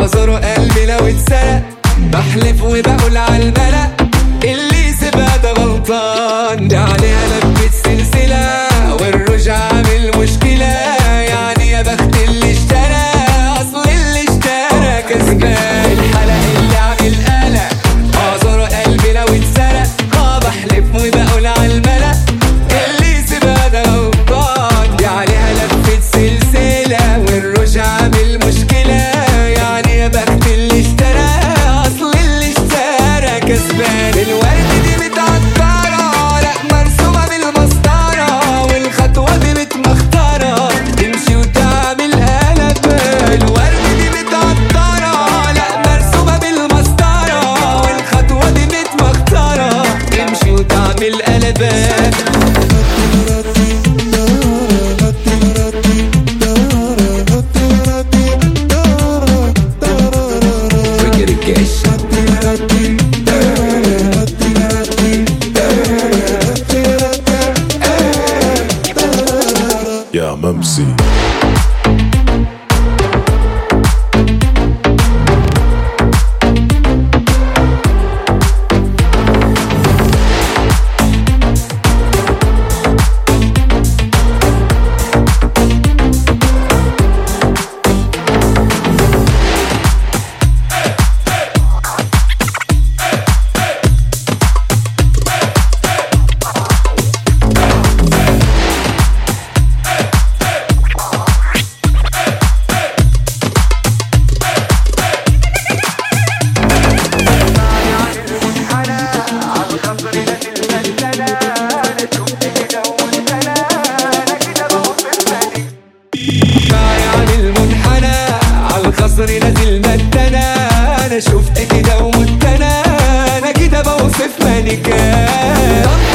اعذر قلبي لو اتسرق بحلف وبقول على الملأ اللي يسيبها ده غلطان دي عليها لفة سلسلة والرجعة عامل مشكلة يعني يا بخت اللي اشترى اصل اللي اشترى كسبان الحلق اللي عامل قلق اعذر قلبي لو اتسرق اه بحلف وبقول على الملأ اللي يسيبها ده غلطان دي عليها لفة سلسلة والرجعة عامل مشكلة يعني يا بخت اللي اشترى اصل اللي اشترى كسبان الورد دي متعطرة لا مرسومة بالمسطرة والخطوة دي متمخترة تمشي وتعمل قلب الورد دي متعطرة لا مرسومة بالمسطرة والخطوة دي متمخترة تمشي وتعمل قلبان فكر الكاش يا ممسي شعري عامل منحنى عالخصر نازل مدنا انا شفت كده ومت انا انا كده بوصف مانيكان